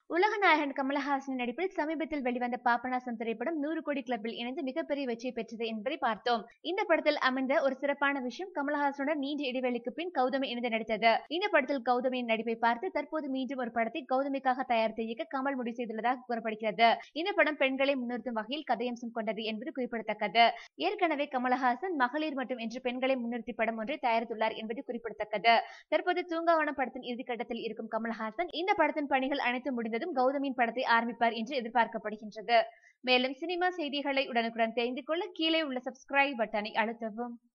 உலக நாயகன் கமலஹாசன் நடிப்பில் சமீபத்தில் வெளிவந்த பாபநாசம் திரைப்படம் நூறு கோடி கிளப்பில் இணைந்து மிகப்பெரிய வெற்றி பெற்றது என்பதை பார்த்தோம் இந்த படத்தில் அமைந்த ஒரு சிறப்பான விஷயம் கமலஹாசனுடன் நீண்ட இடைவெளிக்கு பின் கௌதமி இணைந்து நடித்தது இந்த படத்தில் கௌதமியின் நடிப்பை பார்த்து தற்போது மீண்டும் ஒரு படத்தை கௌதமிக்காக தயாரித்து இயக்க கமல் முடிவு செய்துள்ளதாக கூறப்படுகிறது இந்த படம் பெண்களை முன்னிறுத்தும் வகையில் கதையம்சம் கொண்டது என்பது குறிப்பிடத்தக்கது ஏற்கனவே கமலஹாசன் மகளிர் மற்றும் என்று பெண்களை முன்னிறுத்தி படம் ஒன்றை தயாரித்துள்ளார் என்பது குறிப்பிடத்தக்கது தற்போது தூங்காவனம் படத்தின் இறுதிக்கட்டத்தில் இருக்கும் கமலஹாசன் இந்த படத்தின் பணிகள் அனைத்து முடிந்ததும் கௌதமியின் படத்தை ஆரம்பிப்பார் என்று எதிர்பார்க்கப்படுகின்றது மேலும் சினிமா செய்திகளை உடனுக்குடன் தெரிந்து கொள்ள கீழே உள்ள சப்ஸ்கிரைப் பட்டனை அழுத்தவும்